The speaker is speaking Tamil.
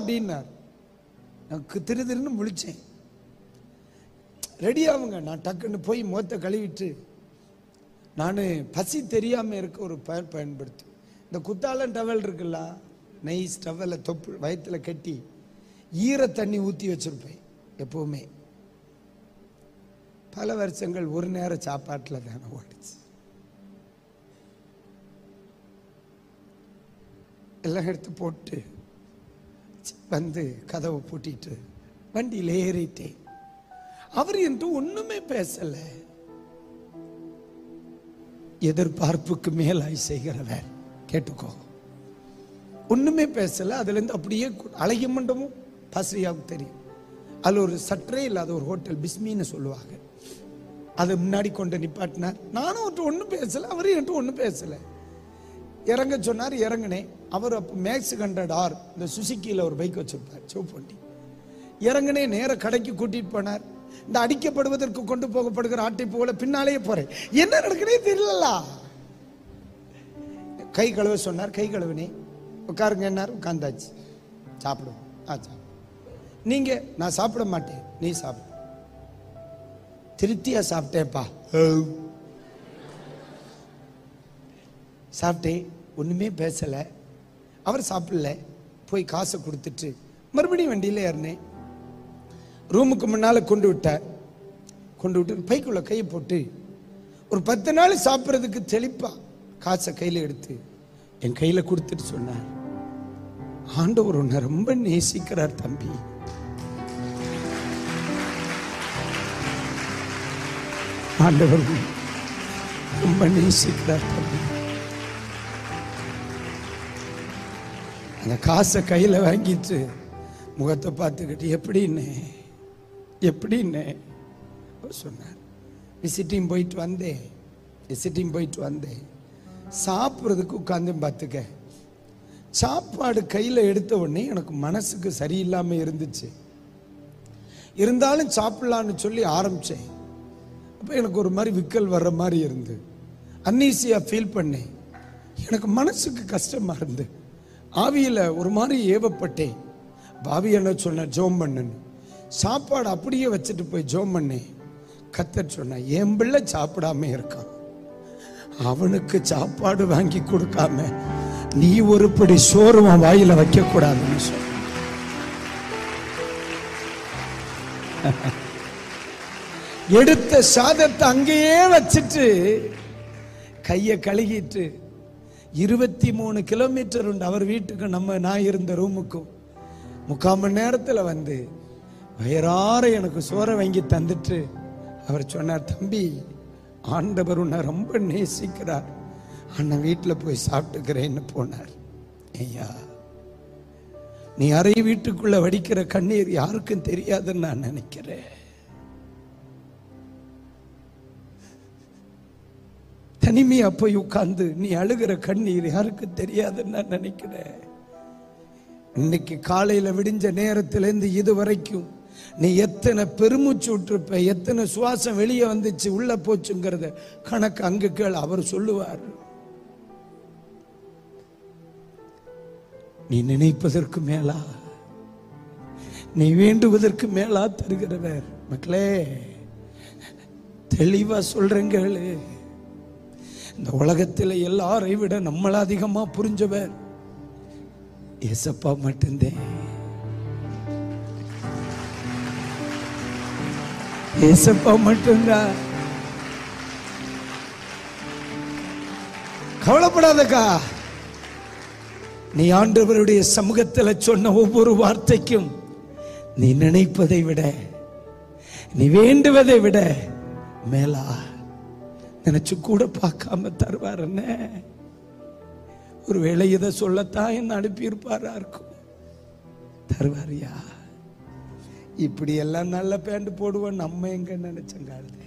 அப்படின்னார் நான் கு- திரு திருன்னு முழிச்சேன் ரெடி ஆகுங்க நான் டக்குன்னு போய் முகத்தை கழுவிட்டு நான் பசி தெரியாமல் இருக்க ஒரு பயன் பயன்படுத்து இந்த குத்தாலம் டவல் இருக்குல்ல நைஸ் டவலை தொப்பு வயித்துல கட்டி ஈர தண்ணி ஊற்றி வச்சிருப்பேன் எப்பவுமே பல வருஷங்கள் ஒரு நேர சாப்பாட்டில் தானே ஓடிச்சு எல்லாம் எடுத்து போட்டு வந்து கதவை பூட்டிட்டு வண்டியில் ஏறிட்டேன் அவர் என்று ஒண்ணுமே பேசல எதிர்பார்ப்புக்கு மேலாய் செய்கிறவர் கேட்டுக்கோ ஒண்ணுமே பேசல அதுல இருந்து அப்படியே கு- அழகிய மண்டபம் பசிரியாவுக்கு தெரியும் அதுல ஒரு சற்றே இல்லாத ஒரு ஹோட்டல் பிஸ்மின்னு சொல்லுவாங்க அது முன்னாடி கொண்டு நிப்பாட்டினார் நானும் அவர்கிட்ட ஒன்றும் பேசல அவரும் என்கிட்ட ஒன்றும் பேசல இறங்க சொன்னார் இறங்கினேன் அவர் அப்போ மேக்ஸ் ஹண்ட்ரட் ஆர் இந்த சுசுக்கியில் ஒரு பைக் வச்சிருப்பார் சிவப்பு வண்டி இறங்கினே நேர கடைக்கு கூட்டிட்டு போனார் இந்த அடிக்கப்படுவதற்கு கொண்டு போகப்படுகிற ஆட்டை போல பின்னாலேயே போறேன் என்ன நடக்குனே தெரியலலா கை கழுவ சொன்னார் கை கழுவினே உட்காருங்க என்னார் உட்காந்தாச்சு சாப்பிடுவோம் ஆ சாப்பிடு நீங்க நான் சாப்பிட மாட்டேன் நீ சாப்பிடு திருப்தியா சாப்பிட்டேப்பா சாப்பிட்டேன் ஒண்ணுமே பேசல அவர் சாப்பிடல போய் காசை கொடுத்துட்டு மறுபடியும் வண்டியில ஏறினேன் ரூமுக்கு முன்னால கொண்டு விட்டார் கொண்டு விட்டு பைக்குள்ள கையை போட்டு ஒரு பத்து நாள் சாப்பிட்றதுக்கு தெளிப்பா காசை கையில எடுத்து என் கையில கொடுத்துட்டு சொன்னார் ஆண்டவர் உன்னை ரொம்ப நேசிக்கிறார் தம்பி ஆண்டவர் உன்னை ரொம்ப நேசிக்கிறார் தம்பி அந்த காசை கையில வாங்கிட்டு முகத்தை பார்த்துக்கிட்டு எப்படின்னு எப்படின்னு அவர் சொன்னார் விசிட்டிங் போயிட்டு வந்தேன் விசிட்டிங் போயிட்டு வந்தேன் சாப்பிட்றதுக்கு உட்காந்து பார்த்துக்க சாப்பாடு கையில் எடுத்த உடனே எனக்கு மனசுக்கு சரியில்லாமல் இருந்துச்சு இருந்தாலும் சாப்பிடலான்னு சொல்லி ஆரம்பிச்சேன் அப்போ எனக்கு ஒரு மாதிரி விக்கல் வர்ற மாதிரி இருந்து அன்னீசியாக ஃபீல் பண்ணேன் எனக்கு மனசுக்கு கஷ்டமா இருந்து ஆவியில் ஒரு மாதிரி ஏவப்பட்டேன் பாவி என்ன சொன்ன ஜோம் பண்ணுன்னு சாப்பாடு அப்படியே வச்சுட்டு போய் ஜோம் பண்ணேன் கத்தர் சொன்ன என் பிள்ளை சாப்பிடாம இருக்கான் அவனுக்கு சாப்பாடு வாங்கி கொடுக்காம நீ ஒரு படி சோறு உன் வாயில வைக்க கூடாதுன்னு சொன்ன எடுத்த சாதத்தை அங்கேயே வச்சுட்டு கையை கழுகிட்டு இருபத்தி மூணு கிலோமீட்டர் உண்டு அவர் வீட்டுக்கு நம்ம நான் இருந்த ரூமுக்கும் முக்கால் மணி நேரத்தில் வந்து வயிறார எனக்கு சோறை வாங்கி தந்துட்டு அவர் சொன்னார் தம்பி ஆண்டவர் உன்னை ரொம்ப நேசிக்கிறார் அண்ணன் வீட்டில் போய் சாப்பிட்டுக்கிறேன்னு போனார் ஐயா நீ அறை வீட்டுக்குள்ள வடிக்கிற கண்ணீர் யாருக்கும் தெரியாதுன்னு நான் நினைக்கிறேன் தனிமையா போய் உட்கார்ந்து நீ அழுகிற கண்ணீர் யாருக்கு தெரியாதுன்னு நான் நினைக்கிறேன் இன்னைக்கு காலையில விடிஞ்ச நேரத்திலேருந்து இது வரைக்கும் நீ எத்தனை பெருமூச்சு விட்டுருப்ப எத்தனை சுவாசம் வெளியே வந்துச்சு உள்ள போச்சுங்கிறத கணக்கு அங்க கேள் அவர் சொல்லுவார் நீ நினைப்பதற்கு மேலா நீ வேண்டுவதற்கு மேலா தருகிறவர் மக்களே தெளிவா சொல்றேங்களே இந்த உலகத்தில் எல்லாரை விட நம்மள அதிகமா புரிஞ்சவர் ஏசப்பா மட்டும்தான் ஏசப்பா மட்டும்தான் கவலைப்படாதக்கா நீ ஆண்டவருடைய சமூகத்தில் சொன்ன ஒவ்வொரு வார்த்தைக்கும் நீ நினைப்பதை விட நீ வேண்டுவதை விட மேலா நினைச்சு கூட பார்க்காம தருவார் என்ன ஒருவேளை இதை சொல்லத்தான் என்ன அனுப்பியிருப்பாரா இருக்கும் தருவாரியா இப்படி எல்லாம் நல்ல பேண்ட் போடுவோம் நம்ம எங்க நினைச்சங்கால்